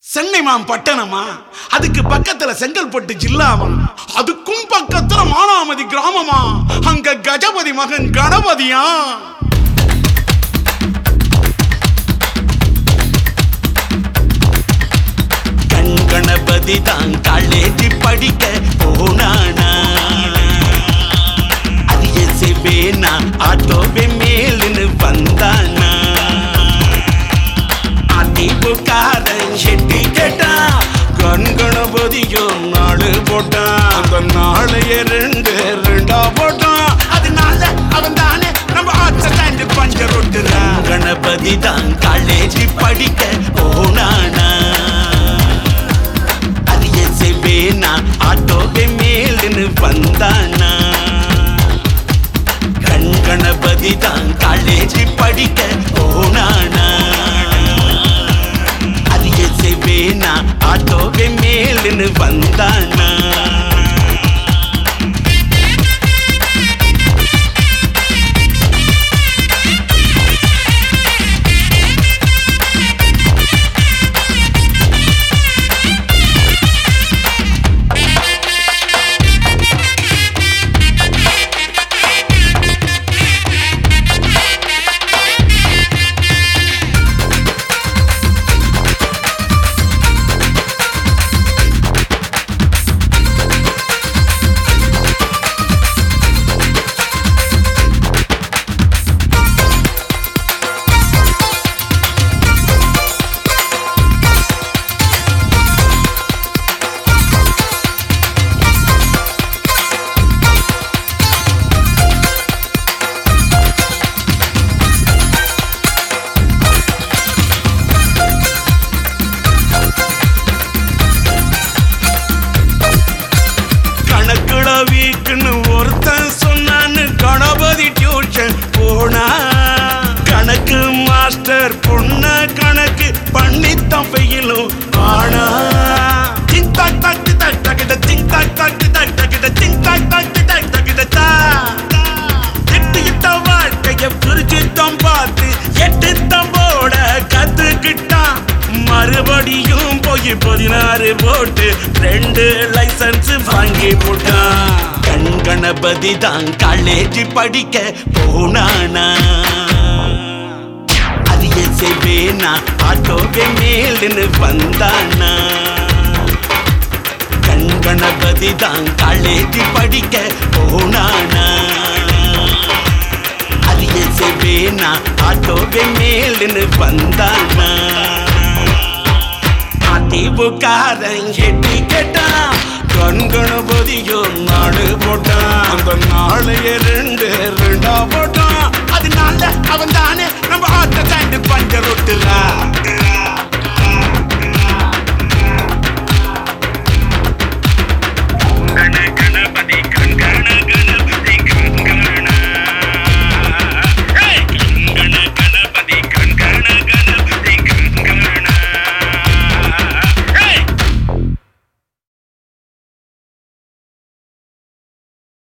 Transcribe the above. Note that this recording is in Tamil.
சென்னைமாம் பட்டணமா அதுக்கு பக்கத்துல செங்கல்பட்டு ஜில்லாமா அதுக்கும் பக்கத்துல மானாமதி கிராமமா அங்க கஜபதி மகன் கணபதியா கண் கணபதி தான் காலேஜ் படிக்க போனானா அரிய சிவேனா ஆட்டோவே மேலுன்னு வந்தானா அதிமுகாரன் செட்டி கேட்டான் கண் கணபதியும் நாடு போட்டான் அந்த நாளைய ரெண்டு ரெண்டா போட்டான் அதனால அவன் தானே நம்ம ஆட்சி ஸ்டாண்டு பஞ்சர் ஒட்டுறான் கணபதி தான் காலேஜ் படிக்க போனானா அரிய சிவேனா ஆட்டோவே மேலுன்னு வந்தானா கண் கணபதி தான் காலேஜ் படிக்க போனானா அரிய சிவேனா ஆட்டோவே மேலுன்னு வந்தானா கணக்குட வீக்குன்னு ஒருத்தன் சொன்னான்னு கணபதி டியூஷன் போனா கணக்கு மாஸ்டர் பொண்ண கணக்கு பண்ணித்தான் பெயிலும் ஆனா திங் தாக் தாக் டி தாக் தாக்கிட்ட திங் தாக் தாக் டி தாக் தாக்கிட்ட திங் தாக் தாக் டி தாக் தாக்கிட்ட தா எட்டு இட்ட வாழ்க்கைய பிரிச்சுத்தான் பார்த்து எட்டு தம்போட கத்துக்கிட்டான் மறுபடியும் போய் பதினாறு போட்டு ரெண்டு லைசன்ஸ் வாங்கி போட்டான் கண் கணபதி தான் காலேஜ் படிக்க போனானா அரிய சேவேனா ஆட்டோவே மேலுன்னு வந்தானா கண் கணபதி தான் காலேஜ் படிக்க போனானா அரிய சேவேனா ஆட்டோவே மேலுன்னு வந்தானா அதிமுகாரன் எட்டி கேட்டான் கண்கணபதியும் நாடு போட்டான் அந்த நாளைய ரெண்டு ரெண்டா போட்டான் அதனால அவன் தானே நம்ம ஆட்ட தாண்டி பஞ்சர் ஒட்டுறா